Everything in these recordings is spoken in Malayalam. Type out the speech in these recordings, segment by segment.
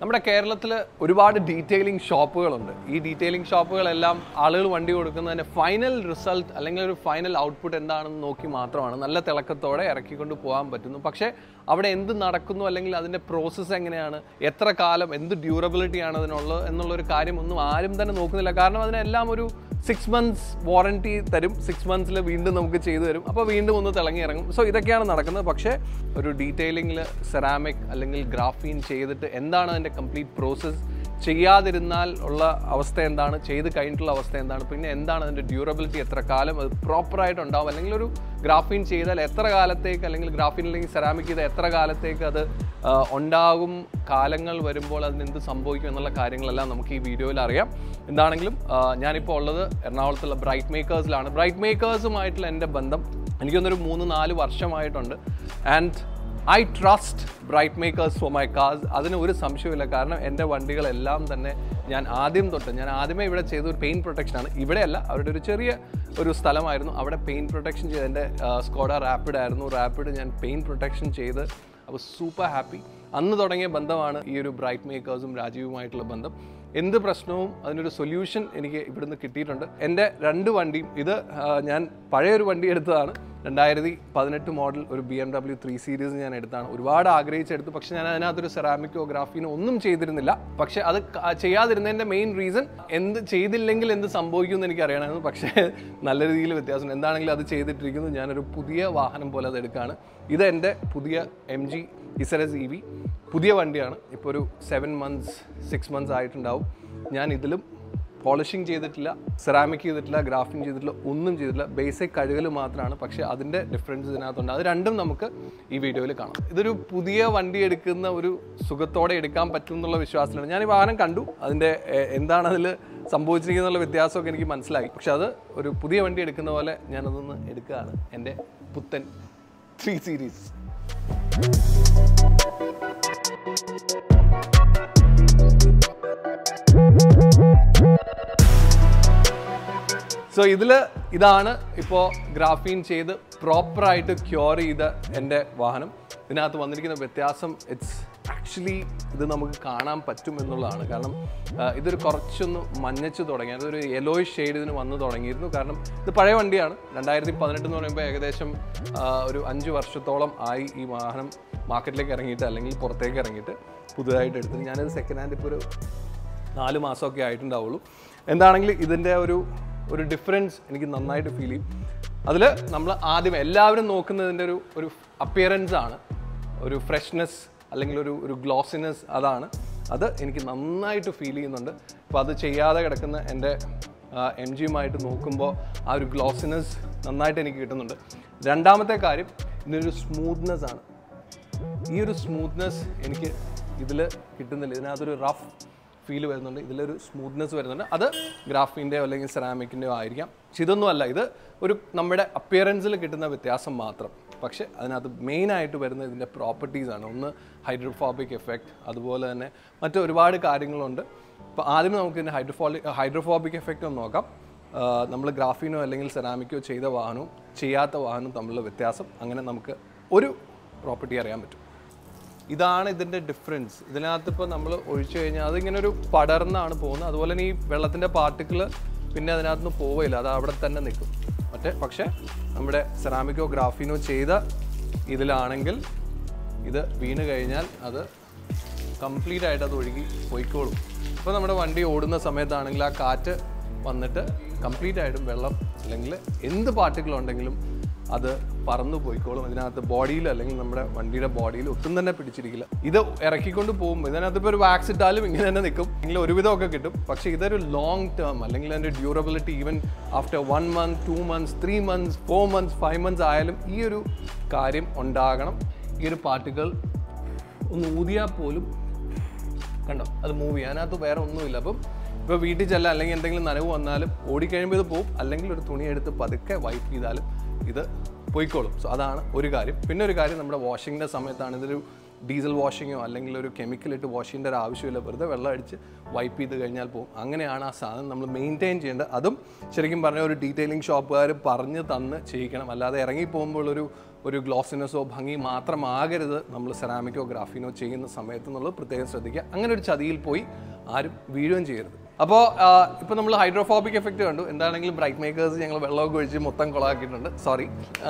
നമ്മുടെ കേരളത്തിൽ ഒരുപാട് ഡീറ്റെയിലിംഗ് ഷോപ്പുകളുണ്ട് ഈ ഡീറ്റെയിലിംഗ് ഷോപ്പുകളെല്ലാം ആളുകൾ വണ്ടി കൊടുക്കുന്നതിൻ്റെ ഫൈനൽ റിസൾട്ട് അല്ലെങ്കിൽ ഒരു ഫൈനൽ ഔട്ട്പുട്ട് എന്താണെന്ന് നോക്കി മാത്രമാണ് നല്ല തിളക്കത്തോടെ ഇറക്കിക്കൊണ്ട് പോകാൻ പറ്റുന്നു പക്ഷേ അവിടെ എന്ത് നടക്കുന്നു അല്ലെങ്കിൽ അതിൻ്റെ പ്രോസസ്സ് എങ്ങനെയാണ് എത്ര കാലം എന്ത് ഡ്യൂറബിലിറ്റി ആണ് അതിനുള്ളത് എന്നുള്ളൊരു കാര്യം ഒന്നും ആരും തന്നെ നോക്കുന്നില്ല കാരണം അതിനെല്ലാം ഒരു സിക്സ് മന്ത്സ് വാറണ്ടി തരും സിക്സ് മന്ത്സിൽ വീണ്ടും നമുക്ക് ചെയ്തു തരും അപ്പോൾ വീണ്ടും ഒന്ന് തിളങ്ങി ഇറങ്ങും സോ ഇതൊക്കെയാണ് നടക്കുന്നത് പക്ഷേ ഒരു ഡീറ്റെയിലിംഗിൽ സെറാമിക് അല്ലെങ്കിൽ ഗ്രാഫീൻ ചെയ്തിട്ട് എന്താണ് അതിൻ്റെ കംപ്ലീറ്റ് പ്രോസസ്സ് ചെയ്യാതിരുന്നാൽ ഉള്ള അവസ്ഥ എന്താണ് ചെയ്ത് കഴിഞ്ഞിട്ടുള്ള അവസ്ഥ എന്താണ് പിന്നെ എന്താണ് അതിൻ്റെ ഡ്യൂറബിലിറ്റി എത്ര കാലം അത് പ്രോപ്പറായിട്ട് ഉണ്ടാവും അല്ലെങ്കിൽ ഒരു ഗ്രാഫീൻ ചെയ്താൽ എത്ര കാലത്തേക്ക് അല്ലെങ്കിൽ ഗ്രാഫീൻ അല്ലെങ്കിൽ സെറാമിക് ചെയ്താൽ എത്ര കാലത്തേക്ക് അത് ആ, ഉണ്ടാകും കാലങ്ങൾ വരുമ്പോൾ അതിന് എന്ത് സംഭവിക്കും എന്നുള്ള കാര്യങ്ങളെല്ലാം നമുക്ക് ഈ വീഡിയോയിൽ അറിയാം എന്താണെങ്കിലും ആ, ഞാനിപ്പോൾ ഉള്ളത് എറണാകുളത്തുള്ള ബ്രൈറ്റ് മേക്കേഴ്സിലാണ് ബ്രൈറ്റ് മേക്കേഴ്സുമായിട്ടുള്ള എൻ്റെ ബന്ധം എനിക്കൊന്നൊരു മൂന്ന് നാല് വർഷമായിട്ടുണ്ട് and I trust Bright makers for my cars അതിന് ഒരു സംശയമില്ല കാരണം എൻ്റെ വണ്ടികളെല്ലാം തന്നെ ഞാൻ ആദ്യം തൊട്ട് ഞാൻ ആദ്യമേ ഇവിടെ ചെയ്ത ഒരു പെയിൻ പ്രൊട്ടക്ഷനാണ് ഇവിടെയല്ല അവരുടെ ഒരു ചെറിയ ഒരു സ്ഥലമായിരുന്നു അവിടെ പെയിൻ പ്രൊട്ടക്ഷൻ ചെയ്ത് എൻ്റെ സ്കോഡ റാപ്പിഡ് ആയിരുന്നു റാപ്പിഡ് ഞാൻ പെയിൻ പ്രൊട്ടക്ഷൻ ചെയ്ത് അപ്പോൾ സൂപ്പർ ഹാപ്പി അന്ന് തുടങ്ങിയ ബന്ധമാണ് ഈ ഒരു ബ്രൈറ്റ് മേക്കേഴ്സും രാജീവുമായിട്ടുള്ള ബന്ധം എന്ത് പ്രശ്നവും അതിനൊരു സൊല്യൂഷൻ എനിക്ക് ഇവിടുന്ന് കിട്ടിയിട്ടുണ്ട് എൻ്റെ രണ്ട് വണ്ടിയും ഇത് ആ, ഞാൻ പഴയൊരു വണ്ടി എടുത്തതാണ് രണ്ടായിരത്തി പതിനെട്ട് മോഡൽ ഒരു B M W three series ഞാൻ എടുത്താണ് ഒരുപാട് ആഗ്രഹിച്ചെടുത്തു പക്ഷെ ഞാൻ അതിനകത്തൊരു സെറാമിക്കോ ഗ്രാഫീനോ ഒന്നും ചെയ്തിരുന്നില്ല പക്ഷെ അത് ക- ചെയ്യാതിരുന്നതിൻ്റെ മെയിൻ റീസൺ എന്ത് ചെയ്തില്ലെങ്കിൽ എന്ത് സംഭവിക്കും എന്ന് എനിക്ക് അറിയണമായിരുന്നു പക്ഷേ നല്ല രീതിയിൽ വ്യത്യാസമുണ്ട് എന്താണെങ്കിലും അത് ചെയ്തിട്ടിരിക്കുന്നു ഞാനൊരു പുതിയ വാഹനം പോലെ അത് എടുക്കുകയാണ് ഇത് എൻ്റെ പുതിയ M G ZS E V പുതിയ വണ്ടിയാണ് ഇപ്പോൾ ഒരു സെവൻ മന്ത്സ് സിക്സ് മന്ത്സ് ആയിട്ടുണ്ടാവും ഞാൻ ഇതിലും പോളിഷിങ് ചെയ്തിട്ടില്ല സെറാമിക് ചെയ്തിട്ടില്ല ഗ്രാഫിൻ ചെയ്തിട്ടില്ല ഒന്നും ചെയ്തിട്ടില്ല ബേസിക് കഴുകൽ മാത്രമാണ് പക്ഷേ അതിൻ്റെ ഡിഫറൻസ് ഇതിനകത്തുണ്ട് അത് രണ്ടും നമുക്ക് ഈ വീഡിയോയിൽ കാണാം ഇതൊരു പുതിയ വണ്ടി എടുക്കുന്ന ഒരു സുഖത്തോടെ എടുക്കാൻ പറ്റും എന്നുള്ള വിശ്വാസത്തിലാണ് ഞാൻ ഈ വാഹനം കണ്ടു അതിൻ്റെ എ- എന്താണ് അതിൽ സംഭവിച്ചിരിക്കുന്നുള്ള വ്യത്യാസമൊക്കെ എനിക്ക് മനസ്സിലായി പക്ഷെ അത് ഒരു പുതിയ വണ്ടി എടുക്കുന്ന പോലെ ഞാനതൊന്ന് എടുക്കുകയാണ് എൻ്റെ പുത്തൻ ത്രീ സീരീസ് സോ ഇതിൽ ഇതാണ് ഇപ്പോൾ ഗ്രാഫീൻ ചെയ്ത് പ്രോപ്പറായിട്ട് ക്യൂർ ചെയ്ത എൻ്റെ വാഹനം ഇതിനകത്ത് വന്നിരിക്കുന്ന വ്യത്യാസം ഇറ്റ്സ് ആക്ച്വലി ഇത് നമുക്ക് കാണാൻ പറ്റും എന്നുള്ളതാണ് കാരണം ആ, ഇതൊരു കുറച്ചൊന്ന് മഞ്ഞച്ച് തുടങ്ങി അതൊരു യെലോയിഷ് ഷെയ്ഡ് ഇതിന് വന്ന് തുടങ്ങിയിരുന്നു കാരണം ഇത് പഴയ വണ്ടിയാണ് രണ്ടായിരത്തി പതിനെട്ട് എന്ന് പറയുമ്പോൾ ഏകദേശം ആ, ഒരു അഞ്ച് വർഷത്തോളം ആയി ഈ വാഹനം മാർക്കറ്റിലേക്ക് ഇറങ്ങിയിട്ട് അല്ലെങ്കിൽ പുറത്തേക്ക് ഇറങ്ങിയിട്ട് പുതുതായിട്ട് എടുത്തത് ഞാനിത് സെക്കൻഡ് ഹാൻഡ് ഇപ്പോൾ ഒരു നാല് മാസമൊക്കെ ആയിട്ടുണ്ടാവുള്ളൂ എന്താണെങ്കിലും ഇതിൻ്റെ ഒരു ഒരു ഡിഫറൻസ് എനിക്ക് നന്നായിട്ട് ഫീൽ ചെയ്യും അതിൽ നമ്മൾ ആദ്യം എല്ലാവരും നോക്കുന്നതിൻ്റെ ഒരു ഒരു അപ്പിയറൻസ് ആണ് ഒരു ഫ്രഷ്നെസ് അല്ലെങ്കിൽ ഒരു ഒരു ഗ്ലോസിനെസ് അതാണ് അത് എനിക്ക് നന്നായിട്ട് ഫീൽ ചെയ്യുന്നുണ്ട് അപ്പോൾ അത് ചെയ്യാതെ കിടക്കുന്ന എൻ്റെ എം ജിയുമായിട്ട് നോക്കുമ്പോൾ ആ ഒരു ഗ്ലോസിനെസ് നന്നായിട്ട് എനിക്ക് കിട്ടുന്നുണ്ട് രണ്ടാമത്തെ കാര്യം ഇതിനൊരു സ്മൂത്ത്നെസ് ആണ് ഈ ഒരു സ്മൂത്ത്നെസ് എനിക്ക് ഇതിൽ കിട്ടുന്നില്ല ഇതിനകത്തൊരു റഫ് ഫീൽ വരുന്നുണ്ട് ഇതിലൊരു സ്മൂത്ത്നെസ് വരുന്നുണ്ട് അത് ഗ്രാഫിൻ്റെയോ അല്ലെങ്കിൽ സെറാമിക്കിൻ്റെയോ ആയിരിക്കാം പക്ഷെ ഇതൊന്നും അല്ല ഇത് ഒരു നമ്മുടെ അപ്പിയറൻസിൽ കിട്ടുന്ന വ്യത്യാസം മാത്രം പക്ഷേ അതിനകത്ത് മെയിനായിട്ട് വരുന്ന ഇതിൻ്റെ പ്രോപ്പർട്ടീസാണ് ഒന്ന് ഹൈഡ്രോഫോബിക് എഫക്റ്റ് അതുപോലെ തന്നെ മറ്റ് ഒരുപാട് കാര്യങ്ങളുണ്ട് അപ്പോൾ ആദ്യം നമുക്ക് ഇതിൻ്റെ ഹൈഡ്രോഫോളിക് ഹൈഡ്രോഫോബിക് എഫക്റ്റ് ഒന്ന് നോക്കാം നമ്മൾ ഗ്രാഫീനോ അല്ലെങ്കിൽ സെറാമിക്കോ ചെയ്ത വാഹനവും ചെയ്യാത്ത വാഹനവും തമ്മിലുള്ള വ്യത്യാസം അങ്ങനെ നമുക്ക് ഒരു പ്രോപ്പർട്ടി അറിയാൻ പറ്റും ഇതാണ് ഇതിൻ്റെ ഡിഫറൻസ് ഇതിനകത്ത് ഇപ്പോൾ നമ്മൾ ഒഴിച്ചു കഴിഞ്ഞാൽ അതിങ്ങനെ ഒരു പടർന്നാണ് പോകുന്നത് അതുപോലെ തന്നെ ഈ വെള്ളത്തിൻ്റെ പാർട്ടിക്കിൾ പിന്നെ അതിനകത്ത് നിന്ന് പോവില്ല അത് അവിടെ തന്നെ നിൽക്കും മറ്റേ പക്ഷേ നമ്മുടെ സെറാമിക്കോ ഗ്രാഫീനോ ചെയ്ത ഇതിലാണെങ്കിൽ ഇത് വീണ് കഴിഞ്ഞാൽ അത് കംപ്ലീറ്റ് ആയിട്ട് അത് ഒഴുകി പോയിക്കോളും ഇപ്പോൾ നമ്മുടെ വണ്ടി ഓടുന്ന സമയത്താണെങ്കിൽ ആ കാറ്റ് വന്നിട്ട് കംപ്ലീറ്റ് ആയിട്ടും വെള്ളം അല്ലെങ്കിൽ എന്ത് പാർട്ടിക്കിൾ ഉണ്ടെങ്കിലും അത് പറന്നു പോയിക്കോളും ഇതിനകത്ത് ബോഡിയിൽ അല്ലെങ്കിൽ നമ്മുടെ വണ്ടിയുടെ ബോഡിയിൽ ഒട്ടും തന്നെ പിടിച്ചിരിക്കില്ല ഇത് ഇറക്കിക്കൊണ്ട് പോകുമ്പോൾ ഇതിനകത്ത് ഇപ്പോൾ ഒരു വാക്സ് ഇട്ടാലും ഇങ്ങനെ തന്നെ നിൽക്കും അല്ലെങ്കിൽ ഒരുവിധമൊക്കെ കിട്ടും പക്ഷേ ഇതൊരു ലോങ് ടേം അല്ലെങ്കിൽ അതിൻ്റെ durability even after one month two months three months four months five months ആയാലും ഈ ഒരു കാര്യം ഉണ്ടാകണം ഈ ഒരു പാർട്ടികൾ ഒന്ന് ഊതിയാൽ പോലും കണ്ടോ അത് മൂവ് ചെയ്യാം അതിനകത്ത് വേറെ ഒന്നുമില്ല അപ്പം ഇപ്പോൾ വീട്ടിൽ ചെല്ലാം അല്ലെങ്കിൽ എന്തെങ്കിലും നനവ് വന്നാലും ഓടിക്കഴിയുമ്പോൾ ഇത് പോവും അല്ലെങ്കിൽ ഒരു തുണി എടുത്ത് പതുക്കെ വൈപ്പ് ചെയ്താലും ഇത് പോയിക്കോളും സോ അതാണ് ഒരു കാര്യം പിന്നെ ഒരു കാര്യം നമ്മുടെ വാഷിങ്ങിൻ്റെ സമയത്താണ് ഇതൊരു ഡീസൽ വാഷിങ്ങോ അല്ലെങ്കിൽ ഒരു കെമിക്കൽ ഇട്ട് വാഷ് ചെയ്യേണ്ട ഒരു ആവശ്യമില്ല വെറുതെ വെള്ളം അടിച്ച് വൈപ്പ് ചെയ്ത് കഴിഞ്ഞാൽ പോകും അങ്ങനെയാണ് ആ സാധനം നമ്മൾ മെയിൻറ്റെയിൻ ചെയ്യേണ്ടത് അതും ശരിക്കും പറഞ്ഞ ഒരു ഡീറ്റെയിലിംഗ് ഷോപ്പുകാർ പറഞ്ഞ് തന്ന് ചെയ്യിക്കണം അല്ലാതെ ഇറങ്ങി പോകുമ്പോൾ ഒരു ഒരു ഗ്ലോസിനെസ്സോ ഭംഗി മാത്രമാകരുത് നമ്മൾ സെറാമിക്കോ ഗ്രാഫീനോ ചെയ്യുന്ന സമയത്ത് എന്നുള്ളത് പ്രത്യേകം ശ്രദ്ധിക്കുക അങ്ങനെ ഒരു ചതിയിൽ പോയി ആരും വീഴുകയും ചെയ്യരുത് അപ്പോൾ ഇപ്പോൾ നമ്മൾ ഹൈഡ്രോഫോബിക് എഫക്റ്റ് കണ്ടു എന്താണെങ്കിലും ബ്രൈറ്റ് മേക്കേഴ്സ് ഞങ്ങൾ വെള്ളമൊക്കെ ഒഴിച്ച് മൊത്തം കുളമാക്കിയിട്ടുണ്ട് സോറി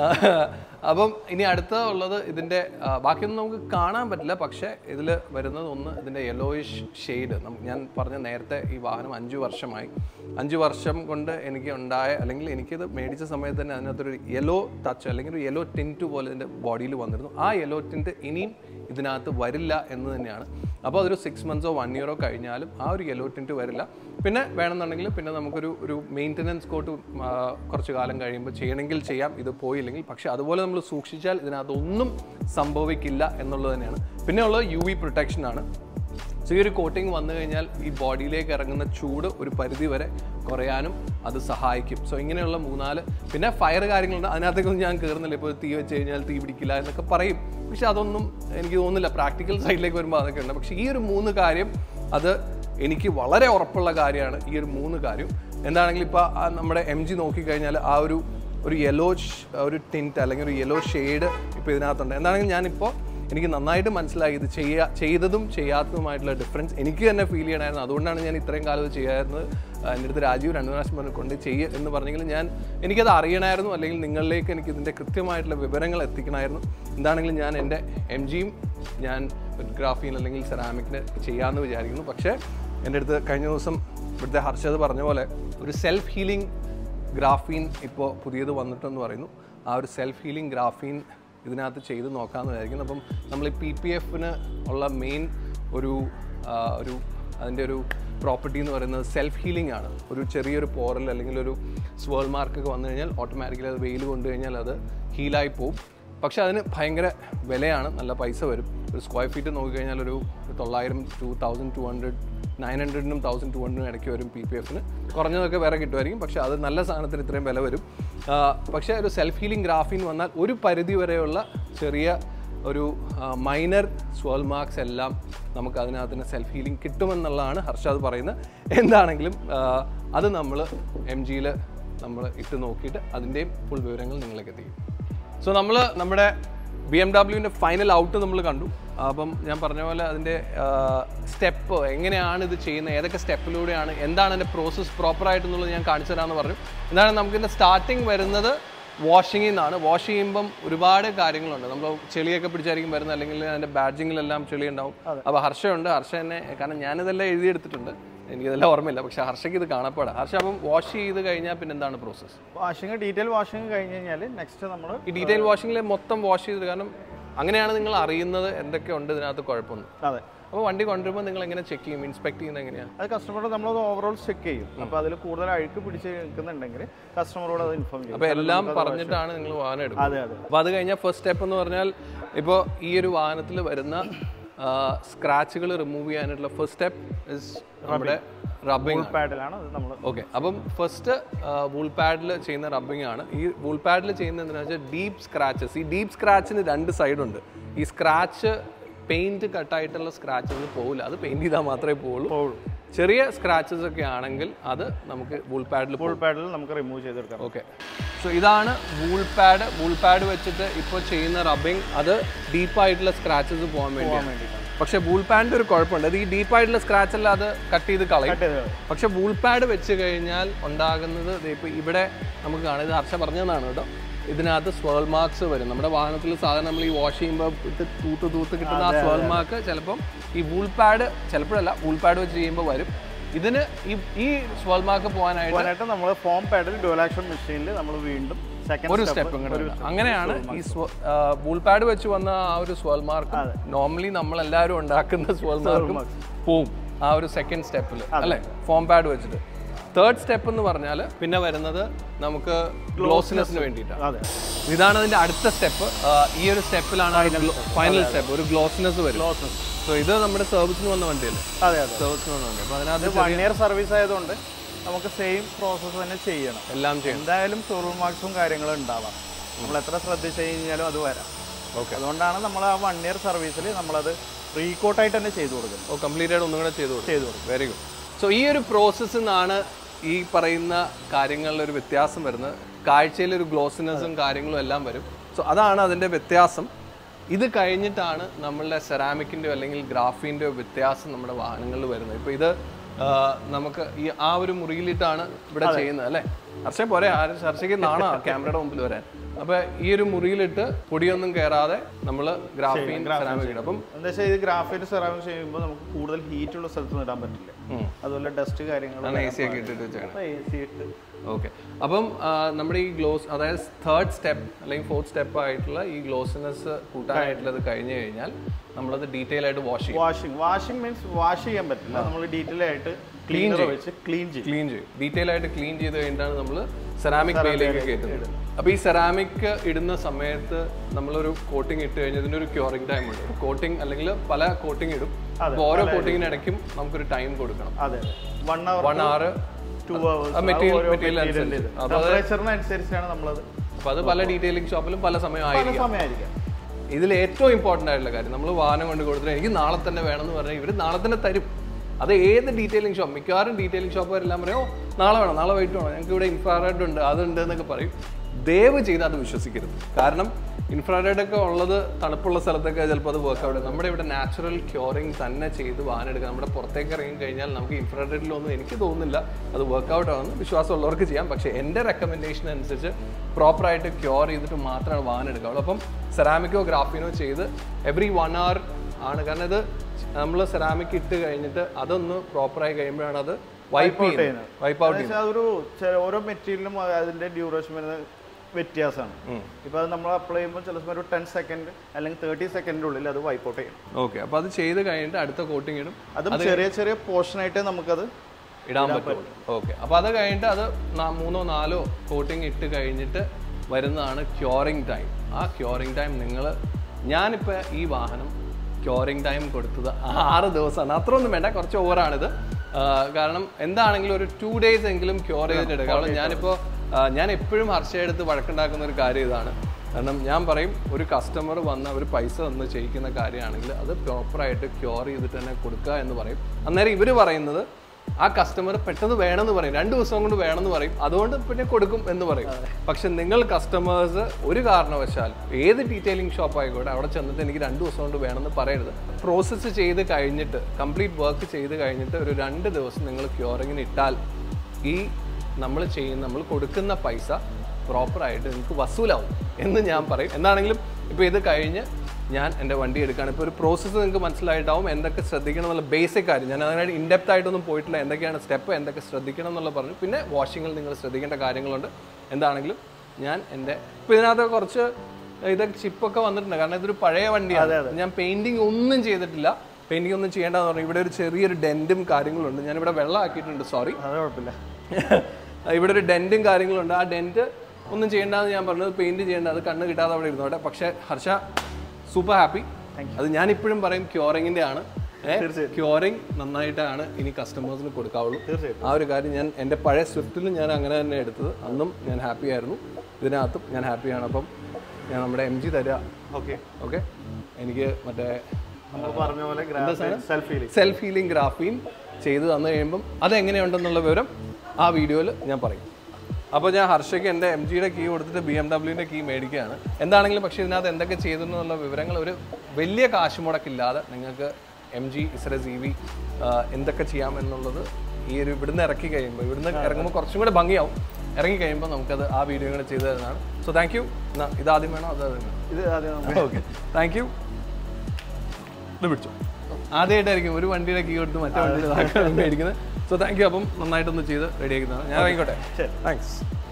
അപ്പം ഇനി അടുത്ത ഉള്ളത് ഇതിൻ്റെ ആ, ബാക്കിയൊന്നും നമുക്ക് കാണാൻ പറ്റില്ല പക്ഷേ ഇതിൽ വരുന്നത് ഒന്ന് ഇതിൻ്റെ യെലോയിഷ് ഷെയ്ഡ് ഞാൻ പറഞ്ഞ നേരത്തെ ഈ വാഹനം അഞ്ച് വർഷമായി അഞ്ച് വർഷം കൊണ്ട് എനിക്ക് ഉണ്ടായ അല്ലെങ്കിൽ എനിക്കിത് മേടിച്ച സമയത്ത് തന്നെ അതിനകത്തൊരു യെല്ലോ ടച്ച് അല്ലെങ്കിൽ ഒരു യെല്ലോ ടിൻറ്റ് പോലെ ഇതിൻ്റെ ബോഡിയിൽ വന്നിരുന്നു ആ യെല്ലോ ടിൻറ്റ് ഇനിയും ഇതിനകത്ത് വരില്ല എന്ന് തന്നെയാണ് അപ്പോൾ അതൊരു സിക്സ് മന്ത്സോ വൺ ഇയറോ കഴിഞ്ഞാലും ആ ഒരു യെല്ലോ ടിൻറ്റ് വരില്ല പിന്നെ വേണമെന്നുണ്ടെങ്കിൽ പിന്നെ നമുക്കൊരു ഒരു മെയിൻ്റനൻസ് കോട്ട് കുറച്ച് കാലം കഴിയുമ്പോൾ ചെയ്യണമെങ്കിൽ ചെയ്യാം ഇത് പോയില്ലെങ്കിൽ പക്ഷേ അതുപോലെ നമ്മൾ സൂക്ഷിച്ചാൽ ഇതിനകത്ത് ഒന്നും സംഭവിക്കില്ല എന്നുള്ളത് തന്നെയാണ് പിന്നെ ഉള്ളത് യു വി പ്രൊട്ടക്ഷൻ ആണ് സോ ഈ ഒരു കോട്ടിങ് വന്നു കഴിഞ്ഞാൽ ഈ ബോഡിയിലേക്ക് ഇറങ്ങുന്ന ചൂട് ഒരു പരിധി വരെ കുറയാനും അത് സഹായിക്കും സോ ഇങ്ങനെയുള്ള മൂന്നാല് പിന്നെ ഫയർ കാര്യങ്ങളുണ്ട് അതിനകത്തേക്കൊന്നും ഞാൻ കയറുന്നില്ല ഇപ്പോൾ തീ വെച്ച് കഴിഞ്ഞാൽ തീ പിടിക്കില്ല എന്നൊക്കെ പറയും പക്ഷെ അതൊന്നും എനിക്ക് തോന്നുന്നില്ല പ്രാക്ടിക്കൽ സൈഡിലേക്ക് വരുമ്പോൾ അതൊക്കെ ഉണ്ട് പക്ഷേ ഈ ഒരു മൂന്ന് കാര്യം അത് എനിക്ക് വളരെ ഉറപ്പുള്ള കാര്യമാണ് ഈ ഒരു മൂന്ന് കാര്യം എന്താണെങ്കിലും ഇപ്പോൾ നമ്മുടെ എം ജി നോക്കിക്കഴിഞ്ഞാൽ ആ ഒരു ഒരു യെല്ലോ ഒരു ടിൻറ്റ് അല്ലെങ്കിൽ ഒരു യെല്ലോ ഷെയ്ഡ് ഇപ്പോൾ ഇതിനകത്തുണ്ട് എന്താണെങ്കിലും ഞാനിപ്പോൾ എനിക്ക് നന്നായിട്ട് മനസ്സിലായി ഇത് ചെയ്യുക ചെയ്തതും ചെയ്യാത്തതുമായിട്ടുള്ള ഡിഫറൻസ് എനിക്ക് തന്നെ ഫീൽ ചെയ്യണമായിരുന്നു അതുകൊണ്ടാണ് ഞാൻ ഇത്രയും കാലം ഇത് ചെയ്യാറുന്നത് എൻ്റെ അടുത്ത് രാജീവ് രണ്ട് പ്രാവശ്യം പറഞ്ഞു കൊണ്ട് ചെയ്യുക എന്ന് പറഞ്ഞെങ്കിൽ ഞാൻ എനിക്കത് അറിയണമായിരുന്നു അല്ലെങ്കിൽ നിങ്ങളിലേക്ക് എനിക്ക് ഇതിൻ്റെ കൃത്യമായിട്ടുള്ള വിവരങ്ങൾ എത്തിക്കണമായിരുന്നു എന്താണെങ്കിലും ഞാൻ എൻ്റെ എം ജിയും ഞാൻ ഗ്രാഫീൻ അല്ലെങ്കിൽ സെറാമിക്കിന് ചെയ്യാമെന്ന് വിചാരിക്കുന്നു പക്ഷേ എൻ്റെ അടുത്ത് കഴിഞ്ഞ ദിവസം ഇവിടുത്തെ ഹർഷത് പറഞ്ഞ പോലെ ഒരു സെൽഫ് ഹീലിംഗ് ഗ്രാഫീൻ ഇപ്പോൾ പുതിയത് വന്നിട്ടെന്ന് പറയുന്നു ആ ഒരു സെൽഫ് ഹീലിംഗ് ഗ്രാഫീൻ ഇതിനകത്ത് ചെയ്ത് നോക്കാമെന്ന് വിചാരിക്കുന്നു അപ്പം നമ്മൾ ഈ പി പി എഫിന് ഉള്ള മെയിൻ ഒരു ആ, ഒരു അതിൻ്റെ ഒരു പ്രോപ്പർട്ടി എന്ന് പറയുന്നത് സെൽഫ് ഹീലിംഗ് ആണ് ഒരു ചെറിയൊരു പോറൽ അല്ലെങ്കിൽ ഒരു സ്വേൾ മാർക്കൊക്കെ വന്നു കഴിഞ്ഞാൽ ഓട്ടോമാറ്റിക്കലി അത് വെയിൽ കൊണ്ടു കഴിഞ്ഞാൽ അത് ഹീലായി പോവും പക്ഷെ അതിന് ഭയങ്കര വിലയാണ് നല്ല പൈസ വരും ഒരു സ്ക്വയർ ഫീറ്റ് നോക്കിക്കഴിഞ്ഞാൽ ഒരു തൊള്ളായിരം two thousand two hundred nine ഹൺഡ്രഡിനും തൗസൻഡ് ടു ഹൺഡ്രഡിനും ഇടയ്ക്ക് വരും പി പി എഫിന് കുറഞ്ഞതൊക്കെ വേറെ കിട്ടുമായിരിക്കും പക്ഷെ അത് നല്ല സാധനത്തിന് ഇത്രയും വില വരും ആ, പക്ഷേ ഒരു സെൽഫ് ഹീലിംഗ് ഗ്രാഫിൻ വന്നാൽ ഒരു പരിധി വരെയുള്ള ചെറിയ ഒരു മൈനർ സ്വൽ മാർക്സ് എല്ലാം നമുക്ക് അതിനകത്തിന് സെൽഫ് ഹീലിംഗ് കിട്ടുമെന്നുള്ളതാണ് ഹർഷാദ് പറയുന്നത് എന്താണെങ്കിലും ആ, അത് നമ്മൾ എം ജിയിൽ നമ്മൾ ഇട്ട് നോക്കിയിട്ട് അതിൻ്റെയും ഫുൾ വിവരങ്ങൾ നിങ്ങളിലേക്ക് എത്തിക്കും സോ നമ്മൾ നമ്മുടെ ബി എം ഡബ്ല്യുവിൻ്റെ ഫൈനൽ ഔട്ട് നമ്മൾ കണ്ടു അപ്പം ഞാൻ പറഞ്ഞ പോലെ അതിൻ്റെ സ്റ്റെപ്പ് എങ്ങനെയാണ് ഇത് ചെയ്യുന്നത് ഏതൊക്കെ സ്റ്റെപ്പിലൂടെയാണ് എന്താണ് അതിൻ്റെ പ്രോസസ്സ് പ്രോപ്പറായിട്ടുള്ളത് ഞാൻ കാണിച്ചു തരാമെന്ന് പറഞ്ഞു എന്താണ് നമുക്കിതിൻ്റെ സ്റ്റാർട്ടിങ് വരുന്നത് വാഷിങ്ങിൽ നിന്നാണ് വാഷ് ചെയ്യുമ്പം ഒരുപാട് കാര്യങ്ങളുണ്ട് നമ്മൾ ചെളിയൊക്കെ പിടിച്ചായിരിക്കും വരുന്നത് അല്ലെങ്കിൽ അതിൻ്റെ ബാഡ്ജിങ്ങിലെല്ലാം ചെളി ഉണ്ടാവും അപ്പോൾ ഹർഷയുണ്ട് ഹർഷ എന്നെ കാരണം ഞാനിതെല്ലാം എഴുതിയെടുത്തിട്ടുണ്ട് എനിക്കിതെല്ലാം ഓർമ്മയില്ല പക്ഷേ ഹർഷയ്ക്ക് ഇത് കാണപ്പെടാം ഹർഷ അപ്പം വാഷ് ചെയ്ത് കഴിഞ്ഞാൽ പിന്നെ എന്താണ് പ്രോസസ്സ് വാഷിങ് ഡീറ്റെയിൽ വാഷിങ് കഴിഞ്ഞ് കഴിഞ്ഞാൽ നെക്സ്റ്റ് നമ്മൾ ഈ ഡീറ്റെയിൽ വാഷിങ്ങിൽ മൊത്തം വാഷ് ചെയ്ത് കാരണം അങ്ങനെയാണ് നിങ്ങൾ അറിയുന്നത് എന്തൊക്കെ ഉണ്ട് ഇതിനകത്ത് കുഴപ്പമൊന്നും അതെ അപ്പോൾ വണ്ടി കൊണ്ടുവരുമ്പോൾ നിങ്ങൾ എങ്ങനെ ചെക്ക് ചെയ്യും ഇൻസ്പെക്ട് ചെയ്യുന്നത് എങ്ങനെയാണ് അത് കസ്റ്റമറോട് നമ്മളത് ഓവറോൾ ചെക്ക് ചെയ്യും അപ്പോൾ അതിൽ കൂടുതൽ അഴുക്ക് പിടിച്ച് നിൽക്കുന്നുണ്ടെങ്കിൽ കസ്റ്റമറോട് അത് ഇൻഫോം ചെയ്യും അപ്പോൾ എല്ലാം പറഞ്ഞിട്ടാണ് നിങ്ങൾ വാഹനം എടുക്കുന്നത് അതെ അതെ അപ്പോൾ അത് കഴിഞ്ഞാൽ ഫസ്റ്റ് സ്റ്റെപ്പ് എന്ന് പറഞ്ഞാൽ ഇപ്പോൾ ഈ ഒരു വാഹനത്തിൽ വരുന്ന സ്ക്രാച്ചുകൾ റിമൂവ് ചെയ്യാനായിട്ടുള്ള ഫസ്റ്റ് സ്റ്റെപ്പ് ഇസ് നമ്മുടെ റബ്ബിംഗ് പാഡിലാണ് അത് നമ്മൾ ഓക്കെ അപ്പം ഫസ്റ്റ് വൂൾ പാഡിൽ ചെയ്യുന്ന റബ്ബിംഗ് ആണ് ഈ വൂൾ പാഡിൽ ചെയ്യുന്നത് എന്താണെന്ന് വെച്ചാൽ ഡീപ്പ് സ്ക്രാച്ചസ് ഈ ഡീപ്പ് സ്ക്രാച്ചിന് രണ്ട് സൈഡുണ്ട് ഈ സ്ക്രാച്ച് പെയിന്റ് കട്ടായിട്ടുള്ള സ്ക്രാച്ചസ് പോകില്ല അത് പെയിന്റ് ചെയ്താൽ മാത്രമേ പോവുള്ളൂ പോവുള്ളൂ. ചെറിയ സ്ക്രാച്ചസ് ഒക്കെ ആണെങ്കിൽ അത് നമുക്ക് വൂൾ പാഡിൽ ഫുൾ പാഡിൽ നമുക്ക് റിമൂവ് ചെയ്തെടുക്കാം ഓക്കെ സോ ഇതാണ് വൂൾ പാഡ് വൂൾ പാഡ് വെച്ചിട്ട് ഇപ്പോൾ ചെയ്യുന്ന റബ്ബിംഗ് അത് ഡീപ്പായിട്ടുള്ള സ്ക്രാച്ചസ് പോകാൻ വേണ്ടിയാണ് വേണ്ടിയിട്ടാണ് പക്ഷേ വൂൾ പാഡിൻ്റെ ഒരു കുഴപ്പമുണ്ട് അത് ഈ ഡീപ്പായിട്ടുള്ള സ്ക്രാച്ച് എല്ലാം അത് കട്ട് ചെയ്ത് കളയും കട്ട് ചെയ്ത് പക്ഷെ വൂൾ പാഡ് വെച്ച് കഴിഞ്ഞാൽ ഉണ്ടാകുന്നത് ദേ ഇപ്പൊ ഇവിടെ നമുക്ക് കാണാം ഇത് ഹർഷ പറഞ്ഞതാണ് കേട്ടോ ഇതിനകത്ത് സ്വേൾ മാർക്സ് വരും നമ്മുടെ വാഹനത്തിൽ സാധാരണ നമ്മൾ ഈ വാഷ് ചെയ്യുമ്പോൾ ഇത് തൂത്ത് തൂത്ത് കിട്ടുന്ന ആ സ്വേൾ മാർക്ക് ചിലപ്പം ഈ വൂൾ പാഡ് ചിലപ്പോഴല്ല വൂൾ പാഡ് വെച്ച് ചെയ്യുമ്പോൾ വരും ഇതിന് ഈ ഈ സ്വേൾ മാർക്ക് പോകാനായിട്ട് പോകാനായിട്ട് നമ്മൾ ഫോം പാഡിൽ ഡുവൽ ആക്ഷൻ മെഷീനിൽ നമ്മൾ വീണ്ടും ഒരു സെക്കൻഡ് സ്റ്റെപ്പ് ഇങ്ങോട്ട് അങ്ങനെയാണ് ഈ വൂൾ പാഡ് വെച്ച് വന്ന ആ ഒരു സ്വേൾ മാർക്ക് നോർമലി നമ്മൾ എല്ലാവരും ഉണ്ടാക്കുന്ന സ്വേൾ മാർക്കും പോവും ആ ഒരു സെക്കൻഡ് സ്റ്റെപ്പിൽ അല്ലേ ഫോം പാഡ് വെച്ചിട്ട് തേർഡ് സ്റ്റെപ്പ് എന്ന് പറഞ്ഞാൽ പിന്നെ വരുന്നത് നമുക്ക് ഗ്ലോസിനെസ്സിന് വേണ്ടിയിട്ടാണ് അതെ ഇതാണ് അതിന്റെ അടുത്ത സ്റ്റെപ്പ് ഈ ഒരു സ്റ്റെപ്പിലാണ് ഫൈനൽ സ്റ്റെപ്പ് ഒരു ഗ്ലോസിനെസ് വരും സോ ഇത് നമ്മുടെ സർവീസിന് വന്ന വണ്ടിയല്ലേ അതെ അതെ സർവീസിന് വന്ന വണ്ടി അപ്പോൾ അതിനകത്ത് വൺ ഇയർ സർവീസ് ആയതുകൊണ്ട് നമുക്ക് സെയിം പ്രോസസ്സ് തന്നെ ചെയ്യണം എല്ലാം ചെയ്യണം എന്തായാലും സോറൂൾ മാർക്സും കാര്യങ്ങളും ഉണ്ടാവാം നമ്മൾ എത്ര ശ്രദ്ധിച്ചു കഴിഞ്ഞാലും അത് വരാം ഓക്കെ അതുകൊണ്ടാണ് നമ്മൾ ആ വൺ ഇയർ സർവീസിൽ നമ്മളത് റീകോട്ടായിട്ട് തന്നെ ചെയ്തു കൊടുക്കുന്നത് ഓ കംപ്ലീറ്റ് ആയിട്ട് ഒന്നും കൂടെ ചെയ്തു കൊടുക്കും ചെയ്തു കൊടുക്കും വെരി ഗുഡ് സോ ഈ ഒരു പ്രോസസ്സിൽ നിന്നാണ് ഈ പറയുന്ന കാര്യങ്ങളിൽ ഒരു വ്യത്യാസം വരുന്നത് കാഴ്ചയിൽ ഒരു ഗ്ലോസിനെസ്സും കാര്യങ്ങളും എല്ലാം വരും സോ അതാണ് അതിൻ്റെ വ്യത്യാസം ഇത് കഴിഞ്ഞിട്ടാണ് നമ്മളുടെ സെറാമിക്കിൻ്റെയോ അല്ലെങ്കിൽ ഗ്രാഫീൻ്റെയോ വ്യത്യാസം നമ്മുടെ വാഹനങ്ങളിൽ വരുന്നത് ഇപ്പോൾ ഇത് ആ, നമുക്ക് ഈ ആ ഒരു മുറിയിലിട്ടാണ് ഇവിടെ ചെയ്യുന്നത് അല്ലേ ഹർഷ പോരെ ഹർഷയ്ക്ക് നാണോ ക്യാമറയുടെ മുമ്പിൽ വരാൻ അപ്പൊ ഈ ഒരു മുറിയിലിട്ട് പൊടിയൊന്നും കയറാതെ നമ്മൾ ഗ്രാഫീൻ സെറാമിക് ഇടും അപ്പം എന്താ വെച്ചാൽ ഇത് ഗ്രാഫൈറ്റ് സെറാമിക് ചെയ്യുമ്പോൾ നമുക്ക് കൂടുതൽ ഹീറ്റ് ഉള്ള സ്ഥലത്ത് ഇടാൻ പറ്റില്ല ഉം. അതുപോലെ ഡസ്റ്റ് കാര്യങ്ങൾ എ സി ഒക്കെ ഇട്ടിട്ട് വെച്ചാണ് എ സി ഇട്ട് ഓക്കെ അപ്പം ആ, നമ്മുടെ ഈ ഗ്ലോസ് അതായത് തേർഡ് സ്റ്റെപ്പ് അല്ലെങ്കിൽ ഫോർത്ത് സ്റ്റെപ്പ് ആയിട്ടുള്ള ഈ ഗ്ലോസിനെസ് കൂട്ടാനായിട്ടുള്ളത് കഴിഞ്ഞു കഴിഞ്ഞാൽ നമ്മളത് ഡീറ്റെയിൽ ആയിട്ട് വാഷ് ചെയ്യും വാഷിംഗ് വാഷിംഗ് മീൻസ് വാഷ് ചെയ്യാൻ പറ്റില്ല നമ്മൾ ഡീറ്റെയിൽ ആയിട്ട് ക്ലീനർ വെച്ച് ക്ലീൻ ചെയ്യും ക്ലീൻ ചെയ്യും ഡീറ്റെയിൽ ആയിട്ട് ക്ലീൻ ചെയ്ത് കഴിഞ്ഞിട്ടാണ് നമ്മൾ സെറാമിക് പേയിലേക്ക് കയറ്റുന്നത് അപ്പോൾ ഈ സെറാമിക് ഇടുന്ന സമയത്ത് നമ്മളൊരു കോട്ടിംഗ് ഇട്ട് കഴിഞ്ഞാൽ ഇതിൻ്റെ ഒരു ക്യൂറിംഗ് ടൈം ഉണ്ട് കോട്ടിംഗ് അല്ലെങ്കിൽ പല കോട്ടിംഗ് ഇടും അപ്പോൾ ഓരോ കോട്ടിങ്ങിനിടയ്ക്കും നമുക്കൊരു ടൈം കൊടുക്കണം അതെ one hour one hour two ആ material- material അനുസരിച്ച്. അപ്പൊ അത് ടെമ്പറേച്ചറിനനുസരിച്ചാണ് നമ്മളത് അപ്പോൾ അത് പല ഡീറ്റെയിലിംഗ് ഷോപ്പിലും പല സമയം പല ആയിരിക്കും സമയമായിരിക്കാം ഇതിൽ ഏറ്റവും ഇമ്പോർട്ടൻ്റ് ആയിട്ടുള്ള കാര്യം നമ്മൾ വാഹനം കൊണ്ട് കൊടുത്തിട്ട് എനിക്ക് നാളെ തന്നെ വേണമെന്ന് പറഞ്ഞാൽ ഇവർ നാളെ തന്നെ തരും അത് ഏത് ഡീറ്റെയിലിംഗ് ഷോപ്പ് മിക്കവാറും ഡീറ്റെയിലിംഗ് ഷോപ്പുകാരെല്ലാം പറയും ഓ നാളെ വേണം നാളെ വൈകിട്ട് വേണം ഞങ്ങൾക്ക് ഇവിടെ ഇൻഫ്രാറെഡ് ഉണ്ട് അതുണ്ട് എന്നൊക്കെ പറയും ദയവ് ചെയ്ത് അത് വിശ്വസിക്കരുത് കാരണം ഇൻഫ്രാറെഡ് ഒക്കെ ഉള്ളത് തണുപ്പുള്ള സ്ഥലത്തൊക്കെ ചിലപ്പോൾ അത് വർക്ക് ഔട്ട് നമ്മുടെ ഇവിടെ നാച്ചുറൽ ക്യൂറിങ് തന്നെ ചെയ്ത് വാഹനം എടുക്കുക നമ്മുടെ പുറത്തേക്ക് ഇറങ്ങി കഴിഞ്ഞാൽ നമുക്ക് ഇൻഫ്രാറെഡിലൊന്നും എനിക്ക് തോന്നുന്നില്ല അത് വർക്ക് ഔട്ട് ആവുമെന്ന് വിശ്വാസമുള്ളവർക്ക് ചെയ്യാം പക്ഷേ എൻ്റെ റെക്കമെൻഡേഷൻ അനുസരിച്ച് പ്രോപ്പറായിട്ട് ക്യൂർ ചെയ്തിട്ട് മാത്രമാണ് വാഹനം എടുക്കാവുള്ളൂ അപ്പം സെറാമിക്കോ ഗ്രാഫിനോ ചെയ്ത് എവറി വൺ അവർ ആണ് കാരണം ഇത് നമ്മൾ സെറാമിക് ഇട്ട് കഴിഞ്ഞിട്ട് അതൊന്ന് പ്രോപ്പറായി കഴിയുമ്പോഴാണ് അത് വൈപ്പ് ചെയ്യുന്നത് വൈപ്പ് ഔട്ട് എന്നുവെച്ചാൽ അതൊരു ചെ- ഓരോ മെറ്റീരിയലും അതിന്റെ ഡ്യൂറേഷൻ വരുന്ന വ്യത്യാസമാണ് ഇപ്പൊ അത് നമ്മൾ അപ്ലൈ ചെയ്യുമ്പോൾ ചിലപ്പോൾ ഒരു ടെൻ സെക്കൻഡ് അല്ലെങ്കിൽ തേർട്ടി സെക്കൻഡിനുള്ളിൽ അത് വൈപ്പ് ഔട്ട് ചെയ്യണം ഓക്കെ അപ്പോൾ അത് ചെയ്ത് കഴിഞ്ഞിട്ട് അടുത്ത കോട്ടിങ് ഇടും അതും ചെറിയ ചെറിയ പോർഷൻ ആയിട്ട് നമുക്കത് ഇടാൻ പറ്റും ഓക്കെ അപ്പോൾ അത് കഴിഞ്ഞിട്ട് അത് നാ- മൂന്നോ നാലോ കോട്ടിങ് ഇട്ട് കഴിഞ്ഞിട്ട് വരുന്നതാണ് ക്യൂറിങ് ടൈം ആ ക്യൂറിങ് ടൈം നിങ്ങൾ ഞാനിപ്പോൾ ഈ വാഹനം ക്യൂറിങ് ടൈം കൊടുത്തത് ആറ് ദിവസമാണ് അത്രയൊന്നും വേണ്ട കുറച്ച് ഓവറാണിത് കാരണം എന്താണെങ്കിലും ഒരു ടു ഡേയ്സ് എങ്കിലും ക്യൂർ ചെയ്തിട്ട് എടുക്കാം കാരണം ഞാനിപ്പോൾ ആ, ഞാൻ എപ്പോഴും ഹർഷയെടുത്ത് വഴക്കുണ്ടാക്കുന്ന ഒരു കാര്യം ഇതാണ് കാരണം ഞാൻ പറയും ഒരു കസ്റ്റമർ വന്ന് അവർ പൈസ തന്ന് ചെയ്യിക്കുന്ന കാര്യമാണെങ്കിൽ അത് പ്രോപ്പറായിട്ട് ക്യൂർ ചെയ്തിട്ട് തന്നെ കൊടുക്കുക എന്ന് പറയും അന്നേരം ഇവർ പറയുന്നത് ആ കസ്റ്റമർ പെട്ടെന്ന് വേണമെന്ന് പറയും രണ്ട് ദിവസം കൊണ്ട് വേണമെന്ന് പറയും അതുകൊണ്ട് പിന്നെ കൊടുക്കും എന്ന് പറയും പക്ഷെ നിങ്ങൾ കസ്റ്റമേഴ്സ് ഒരു കാരണവശാൽ ഏത് ഡീറ്റെയിലിംഗ് ഷോപ്പ് ആയിക്കോട്ടെ അവിടെ ചെന്നിട്ട് എനിക്ക് രണ്ട് ദിവസം കൊണ്ട് വേണമെന്ന് പറയരുത് പ്രോസസ്സ് ചെയ്ത് കഴിഞ്ഞിട്ട് കംപ്ലീറ്റ് വർക്ക് ചെയ്ത് കഴിഞ്ഞിട്ട് ഒരു രണ്ട് ദിവസം നിങ്ങൾ ക്യൂറിങ്ങിന് ഇട്ടാൽ ഈ നമ്മൾ ചെയ്യുന്ന നമ്മൾ കൊടുക്കുന്ന പൈസ പ്രോപ്പറായിട്ട് നിങ്ങൾക്ക് വസൂലാവും എന്ന് ഞാൻ പറയും എന്താണെങ്കിലും ഇപ്പോൾ ഇത് കഴിഞ്ഞ് ഞാൻ എൻ്റെ വണ്ടി എടുക്കുകയാണ് ഇപ്പോൾ ഒരു പ്രോസസ്സ് നിങ്ങൾക്ക് മനസ്സിലായിട്ടാവും എന്തൊക്കെ ശ്രദ്ധിക്കണം എന്നുള്ള ബേസിക് കാര്യം ഞാൻ അതിനായിട്ട് ഇൻഡെപ്ത് ആയിട്ടൊന്നും പോയിട്ടില്ല എന്തൊക്കെയാണ് സ്റ്റെപ്പ് എന്തൊക്കെ ശ്രദ്ധിക്കണം എന്നുള്ള പറഞ്ഞു പിന്നെ വാഷിങ്ങിൽ നിങ്ങൾ ശ്രദ്ധിക്കേണ്ട കാര്യങ്ങളുണ്ട് എന്താണെങ്കിലും ഞാൻ എൻ്റെ ഇപ്പോൾ ഇതിനകത്ത് കുറച്ച് ഇതൊക്കെ ചിപ്പൊക്കെ വന്നിട്ടുണ്ട് കാരണം ഇതൊരു പഴയ വണ്ടിയാണ് ഞാൻ പെയിൻറ്റിങ് ഒന്നും ചെയ്തിട്ടില്ല പെയിൻറ്റിങ് ഒന്നും ചെയ്യേണ്ടതെന്ന് പറഞ്ഞു ഇവിടെ ഒരു ചെറിയൊരു ഡെൻറ്റും കാര്യങ്ങളുണ്ട് ഞാനിവിടെ വെള്ളം ആക്കിയിട്ടുണ്ട് സോറി അത് കുഴപ്പമില്ല ഇവിടെ ഒരു ഡെന്റും കാര്യങ്ങളുണ്ട് ആ ഡെന്റ് ഒന്നും ചെയ്യേണ്ടതെന്ന് ഞാൻ പറഞ്ഞത് പെയിന്റ് ചെയ്യേണ്ട അത് കണ്ണ് കിട്ടാതെ അവിടെ ഇരുന്നോട്ടെ പക്ഷേ ഹർഷ സൂപ്പർ ഹാപ്പി അത് ഞാൻ ഇപ്പോഴും പറയും ക്യൂറിങ്ങിന്റെ ആണ് ക്യൂറിങ് നന്നായിട്ടാണ് ഇനി കസ്റ്റമേഴ്സിന് കൊടുക്കാവുള്ളൂ തീർച്ചയായിട്ടും. ആ ഒരു കാര്യം ഞാൻ എൻ്റെ പഴയ സ്വിഫ്റ്റിലും ഞാൻ അങ്ങനെ തന്നെ എടുത്തത് അന്നും ഞാൻ ഹാപ്പി ആയിരുന്നു ഇതിനകത്തും ഞാൻ ഹാപ്പിയാണ് അപ്പം ഞാൻ നമ്മുടെ എം ജി തരിക ഓക്കെ ഓക്കെ എനിക്ക് മറ്റേ നമ്മൾ പറഞ്ഞ പോലെ self feeling self healing graphene ചെയ്ത് തന്നു കഴിയുമ്പം അതെങ്ങനെയുണ്ടെന്നുള്ള വിവരം ആ വീഡിയോയിൽ ഞാൻ പറയും അപ്പോൾ ഞാൻ ഹർഷയ്ക്ക് എൻ്റെ എം ജിയുടെ കീ കൊടുത്തിട്ട് ബി എം ഡബ്ല്യുവിൻ്റെ കീ മേടിക്കുകയാണ് എന്താണെങ്കിലും പക്ഷേ ഇതിനകത്ത് എന്തൊക്കെ ചെയ്തു എന്നുള്ള വിവരങ്ങൾ ഒരു വലിയ കാശ് മുടക്കില്ലാതെ നിങ്ങൾക്ക് എം ജി ഇസ്ര സി വി എന്തൊക്കെ ചെയ്യാമെന്നുള്ളത് ഈ ഒരു ഇവിടുന്ന് ഇറക്കി കഴിയുമ്പോൾ ഇവിടുന്ന് ഇറങ്ങുമ്പോൾ കുറച്ചും കൂടെ ഭംഗിയാവും ഇറങ്ങി കഴിയുമ്പോൾ നമുക്കത് ആ വീഡിയോ കൂടെ ചെയ്തു തരുന്നതാണ് സോ താങ്ക് യു എന്നാൽ ഇതാദ്യം വേണോ അത് ആദ്യം വേണോ ഇത് ആദ്യം നമുക്ക് ഓക്കെ താങ്ക് യു ഇത് പിടിച്ചു ആദ്യമായിട്ടായിരിക്കും ഒരു വണ്ടിയുടെ കീ കൊടുത്ത് മറ്റേ വണ്ടിയുടെ മേടിക്കുന്നത് സോ താങ്ക് യു അപ്പം നന്നായിട്ടൊന്ന് ചെയ്ത് റെഡിയാക്കുന്നതാണ് ഞാൻ ഇറങ്ങിക്കോട്ടെ ശരി. താങ്ക്സ്